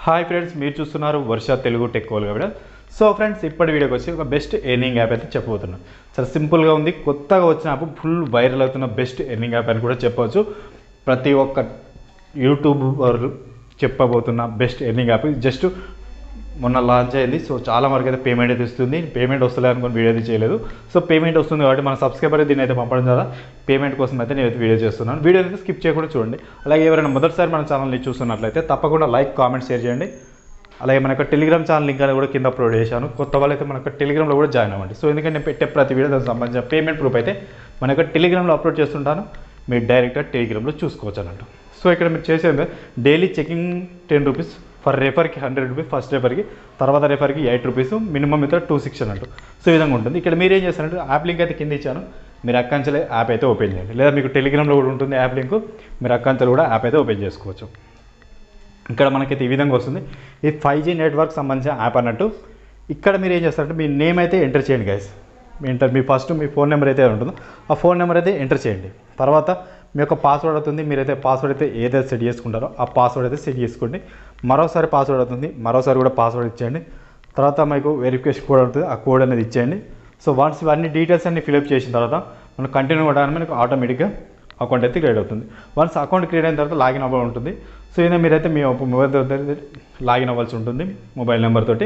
hi friends మీరు చూస్తున్నారు Varsha Telugu tech కోల్ వీడియో సో ఫ్రెండ్స్ ఇప్పటి వీడియోకి వచ్చి ఒక బెస్ట్ ఎర్నింగ్ యాప్ అయితే చెప్పబోతున్నాను చాలా సింపుల్గా ఉంది కొత్తగా వచ్చిన యాప్ ఫుల్ వైరల్ అవుతున్న బెస్ట్ ఎర్నింగ్ యాప్ అని కూడా చెప్పవచ్చు ప్రతి ఒక్క యూట్యూబర్ చెప్పబోతున్న బెస్ట్ ఎర్నింగ్ యాప్ జస్ట్ మొన్న లాంచ్ అయింది సో చాలా వరకు అయితే పేమెంట్ అయితే ఇస్తుంది పేమెంట్ వస్తలే అనుకుని వీడియో అయితే చేయలేదు సో పేమెంట్ వస్తుంది కాబట్టి మన సబ్స్క్రైబర్ దీన్ని అయితే పంపడం ద్వారా పేమెంట్ కోసం అయితే నేను అయితే వీడియో చేస్తున్నాను వీడియో అయితే స్కిప్ చేయకుండా చూడండి అలాగే ఎవరైనా మొదటిసారి మన ఛానల్ని చూస్తున్నట్లయితే తప్పకుండా లైక్ కామెంట్ షేర్ చేయండి అలాగే మన యొక్క టెలిగ్రామ్ ఛానల్ లింక్ అనేది కూడా కింద అప్లోడ్ చేశాను కొత్త వాళ్ళైతే మన యొక్క టెలిగ్రామ్లో కూడా జాయిన్ అవ్వండి సో ఎందుకంటే నేను పెట్టే ప్రతి వీడియో దానికి సంబంధించిన పేమెంట్ ప్రూఫ్ అయితే మన యొక్క టెలిగ్రామ్లో అప్లోడ్ చేస్తుంటాను మీరు డైరెక్ట్గా టెలిగ్రామ్లో చూసుకోవచ్చు అన్నట్టు సో ఇక్కడ మీరు చేసేది daily checking ten rupees for రెఫర్కి హండ్రెడ్ రూపీస్ ఫస్ట్ రెఫర్కి తర్వాత రెఫర్కి ఎయిట్ రూపీస్ మినిమం అయితే టూ సిక్స్ అన్నట్టు సో ఈ విధంగా ఉంటుంది ఇక్కడ మీరు ఏం చేస్తారంటే యాప్ లింక్ అయితే కింద ఇచ్చాను మీరు అక్కంచలే యాప్ అయితే ఓపెన్ చేయండి లేదా మీకు టెలిగ్రామ్లో కూడా ఉంటుంది యాప్ లింక్ మీరు అక్కంచలు కూడా యాప్ అయితే ఓపెన్ చేసుకోవచ్చు ఇక్కడ మనకైతే ఈ విధంగా వస్తుంది ఇది ఫైవ్ జీ నెట్వర్క్ సంబంధించిన యాప్ అన్నట్టు ఇక్కడ మీరు ఏం చేస్తారంటే మీ నేమ్ అయితే ఎంటర్ చేయండి గైస్ మీ ఎంటర్ మీ ఫస్ట్ మీ ఫోన్ నెంబర్ అయితే ఉంటుందో ఆ ఫోన్ నెంబర్ అయితే ఎంటర్ చేయండి తర్వాత మీ యొక్క పాస్వర్డ్ అవుతుంది మీరైతే పాస్వర్డ్ అయితే ఏదైతే సెట్ చేసుకుంటారో ఆ పాస్వర్డ్ అయితే సెట్ చేసుకోండి మరోసారి పాస్వర్డ్ అవుతుంది మరోసారి కూడా పాస్వర్డ్ ఇచ్చేయండి తర్వాత మీకు వెరిఫికేషన్ కోడ్ అవుతుంది ఆ కోడ్ అనేది ఇచ్చేయండి సో వన్స్ ఇవన్నీ డీటెయిల్స్ అన్ని ఫిల్అప్ చేసిన తర్వాత మనం కంటిన్యూ అవ్వడానికి మనకు ఆటోమేటిక్గా అకౌంట్ అయితే క్రియేట్ అవుతుంది వన్స్ అకౌంట్ క్రియేట్ అయిన తర్వాత లాగిన్ అవ్వాలి ఉంటుంది సో ఇదే మీరైతే మీ మొబైల్ లాగిన్ అవ్వాల్సి ఉంటుంది మొబైల్ నెంబర్ తోటి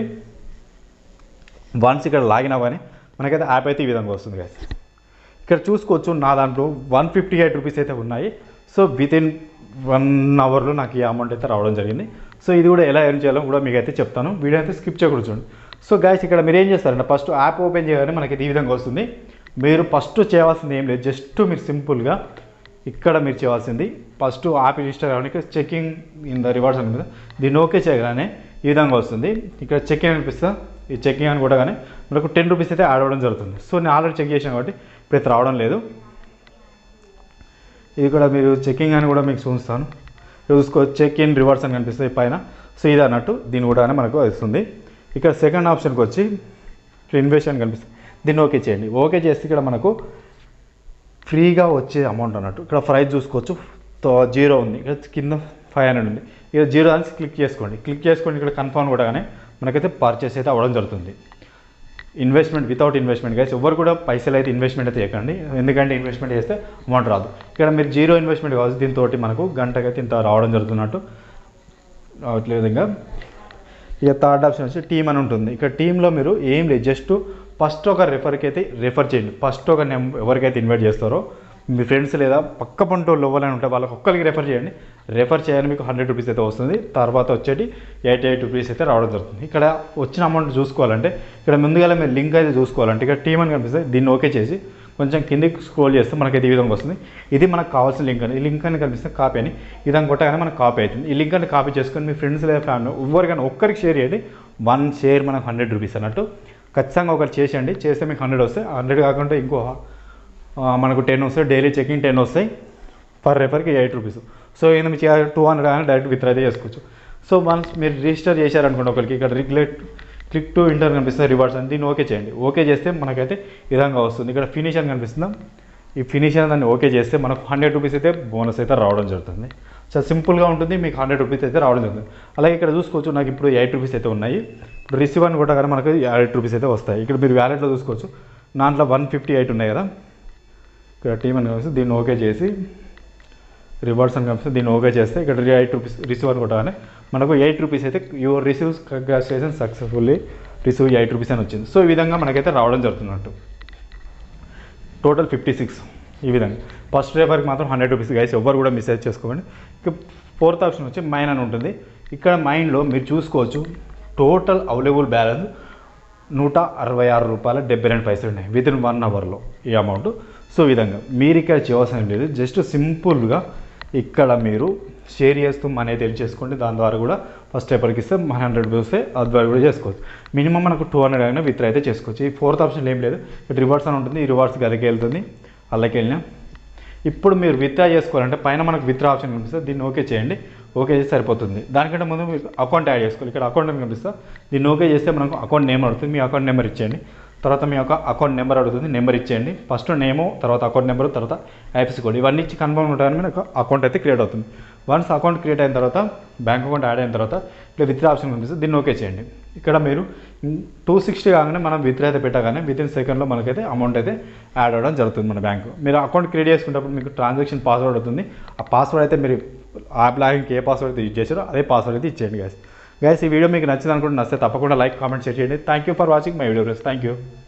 వన్స్ ఇక్కడ లాగిన్ అవ్వని మనకైతే యాప్ అయితే ఈ విధంగా వస్తుంది guys ఇక్కడ చూసుకోవచ్చు నా దాంట్లో వన్ ఫిఫ్టీ ఎయిట్ రూపీస్ అయితే ఉన్నాయి సో విత్ ఇన్ వన్ అవర్లో నాకు ఈ అమౌంట్ అయితే రావడం జరిగింది సో ఇది కూడా ఎలా ఎర్న్ చేయాలో కూడా మీకు అయితే చెప్తాను వీడియో అయితే స్కిప్ చేయకూడదు చూడండి సో గాయస్ ఇక్కడ మీరు ఏం చేస్తారంటే ఫస్ట్ యాప్ ఓపెన్ చేయగానే మనకి ఈ విధంగా వస్తుంది మీరు ఫస్ట్ చేయవలసింది ఏం లేదు జస్ట్ మీరు సింపుల్గా ఇక్కడ మీరు చేయాల్సింది ఫస్ట్ యాప్ రిజిస్టర్ కావడానికి చెకింగ్ ఇన్ ద రివార్డ్స్ అని మీద దీన్ని ఓకే చేయగానే ఈ విధంగా వస్తుంది ఇక్కడ చెకింగ్ అనిపిస్తా ఈ చెకింగ్ అని కూడా కానీ మనకు టెన్ రూపీస్ అయితే యాడ్ అవ్వడం జరుగుతుంది సో నేను ఆల్రెడీ చెక్ చేసాను కాబట్టి ఇప్పుడు అయితే రావడం లేదు ఇది కూడా మీరు చెకింగ్ అని కూడా మీకు చూస్తాను చూసుకో చెక్ ఇన్ రివార్డ్స్ అని కనిపిస్తుంది పైన సో ఇది అన్నట్టు దీని కూడా మనకు వస్తుంది ఇక్కడ సెకండ్ ఆప్షన్కి వచ్చి ఇన్వెస్ట్ అని కనిపిస్తుంది దీన్ని ఓకే చేయండి ఓకే చేస్తే ఇక్కడ మనకు ఫ్రీగా వచ్చే అమౌంట్ అన్నట్టు ఇక్కడ ప్రైస్ చూసుకోవచ్చు తో జీరో ఉంది ఇక్కడ కింద ఫైవ్ హండ్రెడ్ ఉంది ఇక్కడ జీరో అని క్లిక్ చేసుకోండి క్లిక్ చేసుకోండి ఇక్కడ కన్ఫర్మ్ కూడా కానీ మనకైతే పర్చేస్ అయితే అవ్వడం జరుగుతుంది ఇన్వెస్ట్మెంట్ వితౌట్ ఇన్వెస్ట్మెంట్ గైస్ ఎవరు కూడా పైసలు అయితే ఇన్వెస్ట్మెంట్ అయితే చేయకండి ఎందుకంటే ఇన్వెస్ట్మెంట్ చేస్తే అమౌంట్ రాదు ఇక్కడ మీరు జీరో ఇన్వెస్ట్మెంట్ కావచ్చు దీంతో మనకు గంటకైతే ఇంత రావడం జరుగుతున్నట్టు అట్లే విధంగా ఇక థర్డ్ ఆప్షన్ వచ్చి టీమ్ అని ఉంటుంది ఇక్కడ టీంలో మీరు ఏం లేదు జస్ట్ ఫస్ట్ ఒక రెఫర్కి అయితే రెఫర్ చేయండి ఫస్ట్ ఒక నెం ఎవరికైతే ఇన్వైట్ చేస్తారో మీ ఫ్రెండ్స్ లేదా పక్క పంటోళ్ళు ఎవరైనా ఉంటే వాళ్ళకి ఒక్కరికి రెఫర్ చేయండి రెఫర్ చేయని మీకు హండ్రెడ్ రూపీస్ అయితే వస్తుంది తర్వాత వచ్చేటి ఎయిటీ ఎయిట్ రూపీస్ అయితే రావడం జరుగుతుంది ఇక్కడ వచ్చిన అమౌంట్ చూసుకోవాలంటే ఇక్కడ ముందుగా మీరు లింక్ అయితే చూసుకోవాలంటే ఇక్కడ టీమ్ అని కనిపిస్తుంది దీన్ని ఓకే చేసి కొంచెం కిందికి స్క్రోల్ చేస్తే మనకైతే ఈ విధంగా వస్తుంది ఇది మనకు కావాల్సిన లింక్ అని ఈ లింక్ అని కనిపిస్తే కాపీ అని ఈ విధంగా కొట్టగానే మనకు కాపీ అవుతుంది ఈ లింక్ అని కాపీ చేసుకొని మీ ఫ్రెండ్స్ లేదా ఫ్యామిలీ ఎవరికైనా ఒక్కరికి షేర్ చేయండి వన్ షేర్ మనకు హండ్రెడ్ రూపీస్ అన్నట్టు ఖచ్చితంగా ఒకరు చేసేయండి చేస్తే మీకు హండ్రెడ్ వస్తాయి హండ్రెడ్ కాకుండా ఇంకో ఆ, మనకు టెన్ వస్తాయి డైలీ చెకింగ్ టెన్ వస్తాయి పర్ రెఫర్కి ఎయిట్ రూపీస్ సో ఇది మీరు టూ హండ్రెడ్ కానీ డైరెక్ట్ విత్డ్రా అయితే చేసుకోవచ్చు సో వన్స్ మీరు రిజిస్టర్ చేశారనుకోండి ఒకరికి ఇక్కడ రిగ్యులేట్ క్లిక్ టు ఇంటర్ కనిపిస్తుంది రివార్డ్స్ అని దీన్ని ఓకే చేయండి ఓకే చేస్తే మనకైతే ఈ విధంగా వస్తుంది ఇక్కడ ఫినిష్ అని కనిపిస్తుందా ఈ ఫినిష్ అని దాన్ని ఓకే చేస్తే మనకు హండ్రెడ్ రూపీస్ అయితే బోనస్ అయితే రావడం జరుగుతుంది చాలా సింపుల్గా ఉంటుంది మీకు హండ్రెడ్ రూపీస్ అయితే రావడం జరుగుతుంది అలాగే ఇక్కడ చూసుకోవచ్చు నాకు ఇప్పుడు ఎయిట్ రూపీస్ అయితే ఉన్నాయి ఇప్పుడు రిసీవ్ అని కూడా కానీ మనకు ఎయిట్ రూపీస్ అయితే వస్తాయి ఇక్కడ మీరు వ్యాలెట్లో చూసుకోవచ్చు దాంట్లో వన్ ఫిఫ్టీ ఎయిట్ ఉన్నాయి కదా ఇక్కడ టీమ్ అని కనిపిస్తుంది దీన్ని ఓకే చేసి రివార్డ్స్ అని కనిపిస్తుంది దీన్ని ఓకే చేస్తే ఇక్కడ ఎయిట్ రూపీస్ రిసీవ్ అని కొట్టగానే మనకు ఎయిట్ రూపీస్ అయితే your receives congratulation successfully receive eight rupees అని వచ్చింది సో ఈ విధంగా మనకైతే రావడం జరుగుతున్నట్టు టోటల్ ఫిఫ్టీ సిక్స్ ఈ విధంగా ఫస్ట్ రేపర్కి మాత్రం హండ్రెడ్ రూపీస్ గైస్ ఎవ్వరు కూడా మిస్ అయితే చేసుకోండి ఇక ఫోర్త్ ఆప్షన్ వచ్చి మైన్ అని ఉంటుంది ఇక్కడ మైండ్లో మీరు చూసుకోవచ్చు టోటల్ అవైలబుల్ బ్యాలెన్స్ నూట అరవై ఆరు రూపాయల డెబ్బై రెండు పైసలు ఉన్నాయి విత్ ఇన్ వన్ అవర్లో ఈ అమౌంట్ సో ఈ విధంగా మీరు ఇక్కడ చేయవలసిన లేదు జస్ట్ సింపుల్గా ఇక్కడ మీరు షేర్ చేస్తూ మనీ అయితే ఎల్ చేసుకోండి దాని ద్వారా కూడా ఫస్ట్ పేపర్కి ఇస్తే మన హండ్రెడ్ రూపీస్ వస్తే అది ద్వారా కూడా చేసుకోవచ్చు మినిమం మనకు టూ హండ్రెడ్ అయినా విత్ అయితే చేసుకోవచ్చు ఈ ఫోర్త్ ఆప్షన్ ఏం లేదు ఇక్కడ రివార్డ్స్ అని ఉంటుంది ఈ రివార్డ్స్ గదికి వెళ్తుంది అలాగే వెళ్ళినా ఇప్పుడు మీరు విత్డ్రా చేసుకోవాలంటే పైన మనకు విత్డ్రా ఆప్షన్ కనిపిస్తుంది దీన్ని ఓకే చేయండి ఓకే చేస్తే సరిపోతుంది దానికంటే ముందు మీకు అకౌంట్ యాడ్ చేసుకోవాలి ఇక్కడ అకౌంట్ అని కనిపిస్తా దీన్ని ఓకే చేస్తే మనకు అకౌంట్ నేమ్ అడుగుతుంది మీ అకౌంట్ నెంబర్ ఇచ్చేయండి తర్వాత మీ యొక్క అకౌంట్ నెంబర్ అడుగుతుంది నెంబర్ ఇచ్చేయండి ఫస్ట్ నేము తర్వాత అకౌంట్ నెంబర్ తర్వాత ఐఎఫ్ఎస్ కోడ్ ఇవన్నీ ఇచ్చి కన్ఫర్మ్ ఉంటాయని మీకు అకౌంట్ అయితే క్రియేట్ అవుతుంది వన్స్ అకౌంట్ క్రియేట్ అయిన తర్వాత బ్యాంక్ అకౌంట్ యాడ్ అయిన తర్వాత ఇట్లా విత్డ్రా ఆప్షన్ కనిపిస్తుంది దీన్ని ఓకే చేయండి ఇక్కడ మీరు టూ సిక్స్టీ కాగానే మనం విత్డ్రా అయితే పెట్టగానే విత్ ఇన్ సెకండ్లో మనకైతే అమౌంట్ అయితే యాడ్ అవ్వడం జరుగుతుంది మన బ్యాంకు మీరు అకౌంట్ క్రియేట్ చేసుకున్నప్పుడు మీకు ట్రాన్సాక్షన్ పాస్వర్డ్ అవుతుంది ఆ పాస్వర్డ్ అయితే మీరు యాప్ లాగిన్కి ఏ పాస్వర్డ్ అయితే యూజ్ చేశారో అదే పాస్వర్డ్ అయితే ఇచ్చేయండి గైస్ గైస్ ఈ వీడియో మీకు నచ్చింది అనుకుంటే నచ్చితే తప్పకుండా లైక్ కామెంట్ షేర్ చేయండి thank you for watching my video thank you